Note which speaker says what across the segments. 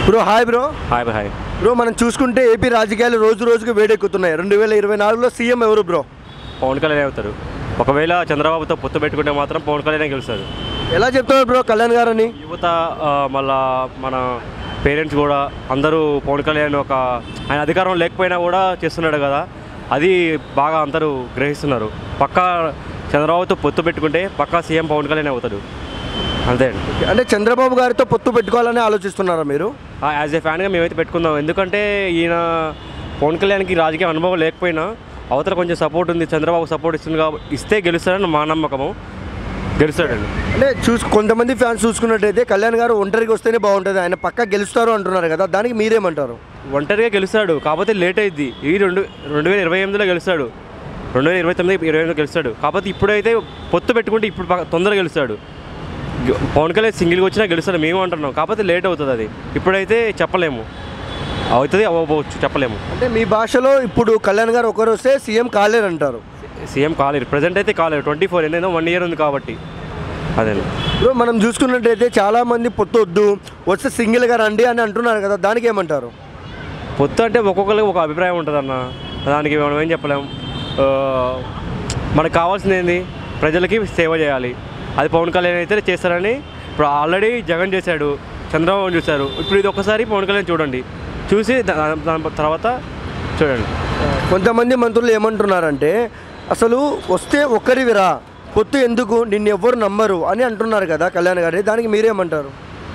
Speaker 1: bro hi bro
Speaker 2: hi hi
Speaker 1: bro మనం చూసుకుంటే AP రాజకీయాలు రోజు రోజుకు వేడెక్కుతున్నాయి రెండు వేల ఇరవై నాలుగులో సీఎం ఎవరు బ్రో
Speaker 2: పవన్ కళ్యాణ్ అవుతారు ఒకవేళ చంద్రబాబుతో పొత్తు పెట్టుకుంటే మాత్రం పవన్ కళ్యాణ్ గెలుస్తారు
Speaker 1: ఎలా చెప్తున్నారు బ్రో కళ్యాణ్ గారని
Speaker 2: యువత ఆ, మళ్ళా మన పేరెంట్స్ కూడా అందరూ పవన్ కళ్యాణ్ ఒక ఆయన అధికారం లేకపోయినా కూడా చేస్తున్నాడు కదా అది బాగా అందరూ గ్రహిస్తున్నారు పక్కా చంద్రబాబుతో పొత్తు పెట్టుకుంటే పక్కా సీఎం పవన్ కళ్యాణ్ అవుతాడు అంతే అండి
Speaker 1: అంటే చంద్రబాబు గారితో పొత్తు పెట్టుకోవాలని ఆలోచిస్తున్నారా మీరు
Speaker 2: యాజ్ ఏ ఫ్యాన్గా మేమైతే పెట్టుకుందాం ఎందుకంటే ఈయన పవన్ కళ్యాణ్కి రాజకీయ అనుభవం లేకపోయినా అవతల కొంచెం సపోర్ట్ ఉంది చంద్రబాబు సపోర్ట్ ఇస్తుంది కాబట్టి ఇస్తే గెలుస్తాడని మా నమ్మకము గెలుస్తాడండి
Speaker 1: అంటే చూసు కొంతమంది ఫ్యాన్స్ చూసుకున్నట్టయితే కళ్యాణ్ గారు ఒంటరికి వస్తేనే బాగుంటుంది ఆయన పక్క గెలుస్తారు అంటున్నారు కదా దానికి మీరేమంటారు
Speaker 2: ఒంటరిగా గెలుస్తాడు కాకపోతే లేట్ అయింది ఈ రెండు రెండు వేల ఇరవై ఎనిమిదిలో గెలుస్తాడు రెండు వేల ఇరవై తొమ్మిది ఇరవై ఎనిమిదిలో గెలుస్తాడు కాకపోతే ఇప్పుడైతే పొత్తు పెట్టుకుంటే ఇప్పుడు పక్క- తొందరగా గెలుస్తాడు గె- పవన్ కళ్యాణ్ సింగిల్గా వచ్చినా గెలుస్తాడు మేము అంటున్నాం కాకపోతే లేట్ అవుతుంది అది ఇప్పుడైతే చెప్పలేము అవుతుంది అవ్వకపోవచ్చు చెప్పలేము
Speaker 1: అంటే మీ భాషలో ఇప్పుడు కళ్యాణ్ గారు ఒకరు వస్తే సీఎం కాలేరంటారు
Speaker 2: సీఎం కాలేరు ప్రజెంట్ అయితే కాలేరు ట్వంటీ ఫోర్ ఎన్నైనా వన్ ఇయర్ ఉంది కాబట్టి అదే
Speaker 1: బ్రో మనం చూసుకున్నట్టయితే చాలా మంది పొత్తు వద్దు వస్తే సింగిల్గా రండి అని అంటున్నారు కదా దానికి ఏమంటారు
Speaker 2: పొత్తు అంటే ఒక్కొక్కరికి ఒక అభిప్రాయం ఉంటుంది అన్న దానికి మనం ఏం చెప్పలేం ఆ, మనకు కావాల్సింది ఏంది ప్రజలకి సేవ చేయాలి అది పవన్ కళ్యాణ్ అయితే చేస్తారని ఇప్పుడు ఆల్రెడీ జగన్ చేశాడు చంద్రబాబు చూశారు ఇప్పుడు ఇది ఒక్కసారి పవన్ కళ్యాణ్ చూడండి చూసి దా- దాని తర్వాత చూడండి
Speaker 1: కొంతమంది మంత్రులు ఏమంటున్నారంటే అసలు వస్తే ఒక్కరివిరా పొత్తు ఎందుకు నిన్ను ఎవ్వరు నమ్మరు అని అంటున్నారు కదా కళ్యాణ్ గారి దానికి మీరేమంటారు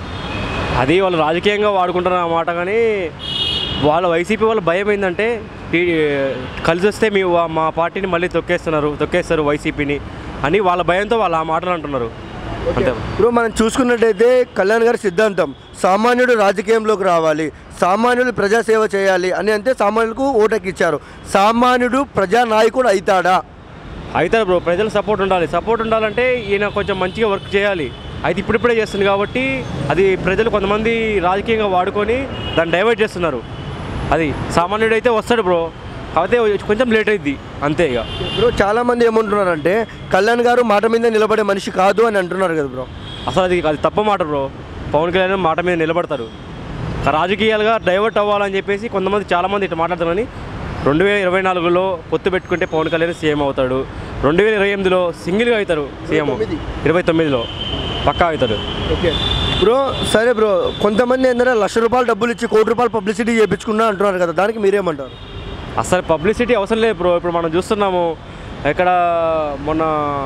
Speaker 2: అది వాళ్ళు రాజకీయంగా వాడుకుంటున్నారు అన్నమాట కానీ వాళ్ళ వైసీపీ వాళ్ళ భయం ఏంటంటే టీ- కలిసి వస్తే మీ వా- మా పార్టీని మళ్ళీ తొక్కేస్తున్నారు తొక్కేస్తారు వైసీపీని అని వాళ్ళ భయంతో వాళ్ళు ఆ మాటలు అంటున్నారు అంతే
Speaker 1: ఇప్పుడు మనం చూసుకున్నట్టయితే కళ్యాణ్ గారి సిద్ధాంతం సామాన్యుడు రాజకీయంలోకి రావాలి సామాన్యుడు ప్రజాసేవ చేయాలి అని అంటే సామాన్యులకు ఓటెక్కిచ్చారు సామాన్యుడు ప్రజానాయకుడు అవుతాడా
Speaker 2: అయితే బ్రో ప్రజల సపోర్ట్ ఉండాలి సపోర్ట్ ఉండాలంటే ఈయన కొంచెం మంచిగా వర్క్ చేయాలి అయితే ఇప్పుడిప్పుడే చేస్తుంది కాబట్టి అది ప్రజలు కొంతమంది రాజకీయంగా వాడుకొని దాన్ని డైవర్ట్ చేస్తున్నారు అది సామాన్యుడు అయితే వస్తాడు బ్రో కాకపోతే కొంచెం లేట్ అయింది అంతే ఇక
Speaker 1: బ్రో చాలా మంది ఏమంటున్నారంటే కళ్యాణ్ గారు మాట మీద నిలబడే మనిషి కాదు అని అంటున్నారు కదా బ్రో
Speaker 2: అసలు అది అది తప్ప మాట బ్రో పవన్ కళ్యాణ్ మాట మీద నిలబడతారు రాజకీయాలుగా డైవర్ట్ అవ్వాలని చెప్పేసి కొంతమంది చాలామంది ఇట్లా మాట్లాడతారని రెండు వేల ఇరవై నాలుగులో పొత్తు పెట్టుకుంటే పవన్ కళ్యాణ్ సీఎం అవుతాడు రెండు వేల ఇరవై ఎనిమిదిలో సింగిల్గా అవుతారు సీఎం ఇరవై తొమ్మిదిలో పక్కా అవుతాడు
Speaker 1: ఓకే బ్రో సరే బ్రో కొంతమంది ఏంటంటే లక్ష రూపాయలు డబ్బులు ఇచ్చి కోటి రూపాయలు పబ్లిసిటీ చేయించుకున్నా అంటున్నారు కదా దానికి మీరేమంటారు
Speaker 2: అసలు పబ్లిసిటీ అవసరం లేదు బ్రో ఇప్పుడు మనం చూస్తున్నాము ఇక్కడ మొన్న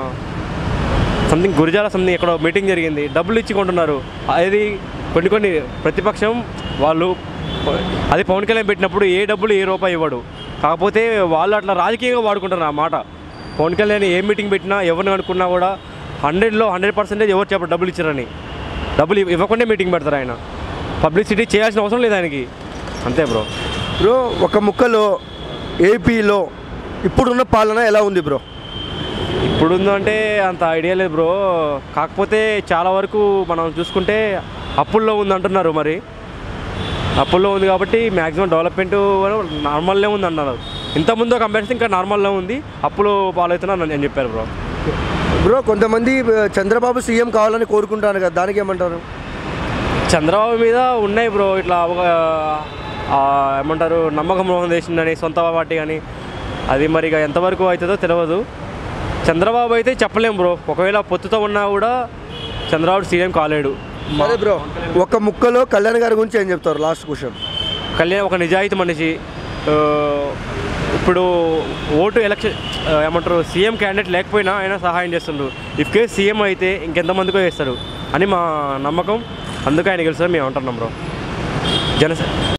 Speaker 2: సంథింగ్ గురిజాల సంథింగ్ ఎక్కడో మీటింగ్ జరిగింది డబ్బులు ఇచ్చి కొంటున్నారు అది కొన్ని కొన్ని ప్రతిపక్షం వాళ్ళు అది పవన్ కళ్యాణ్ పెట్టినప్పుడు ఏ డబ్బులు ఏ రూపాయి ఇవ్వడు కాకపోతే వాళ్ళు అట్లా రాజకీయంగా వాడుకుంటారు ఆ మాట పవన్ కళ్యాణ్ ఏ మీటింగ్ పెట్టినా ఎవరిని అనుకున్నా కూడా హండ్రెడ్లో హండ్రెడ్ పర్సెంటేజ్ ఎవరు చెప్పరు డబ్బులు ఇచ్చారని డబ్బులు ఇవ్- ఇవ్వకుండా మీటింగ్ పెడతారు ఆయన పబ్లిసిటీ చేయాల్సిన అవసరం లేదు ఆయనకి అంతే బ్రో
Speaker 1: బ్రో ఒక ముక్కలో ఏపీలో ఇప్పుడున్న పాలన ఎలా ఉంది బ్రో
Speaker 2: ఇప్పుడు ఉందంటే అంత ఐడియా లేదు బ్రో కాకపోతే చాలా వరకు మనం చూసుకుంటే అప్పుల్లో ఉంది అంటున్నారు మరి అప్పుల్లో ఉంది కాబట్టి మ్యాక్సిమం డెవలప్మెంట్ నార్మల్నే ఉంది అన్నారు ఇంతకుముందు కంపారిజన్ ఇంకా నార్మల్లో ఉంది అప్పులు పాలవుతున్నా అని చెప్పారు బ్రో
Speaker 1: బ్రో కొంతమంది ఆ, చంద్రబాబు సీఎం కావాలని కోరుకుంటారు కదా దానికి ఏమంటారు
Speaker 2: చంద్రబాబు మీద ఉన్నాయి బ్రో ఇట్లా ఒక ఆ, ఏమంటారు నమ్మకం మోహం చేసిందని సొంత పార్టీ కానీ అది మరి ఇక ఎంతవరకు అవుతుందో తెలియదు చంద్రబాబు అయితే చెప్పలేం బ్రో ఒకవేళ పొత్తుతో ఉన్నా కూడా చంద్రబాబు సీఎం కాలేడు
Speaker 1: సరే బ్రో ఒక ముక్కలో కళ్యాణ్ గారి గురించి ఏం చెప్తారు లాస్ట్ క్వశ్చన్
Speaker 2: కళ్యాణ్ ఒక నిజాయితీ మనిషి ఆ, ఇప్పుడు ఓటు ఎలక్షన్ ఆ, ఏమంటారు సీఎం క్యాండిడేట్ లేకపోయినా ఆయన సహాయం చేస్తుండ్రు ఇఫ్ కేస్ సీఎం అయితే ఇంకెంతమందికో చేస్తాడు అని మా నమ్మకం అందుకే ఆయన గెలుస్తారు మేము అంటున్నాం బ్రో జనసేన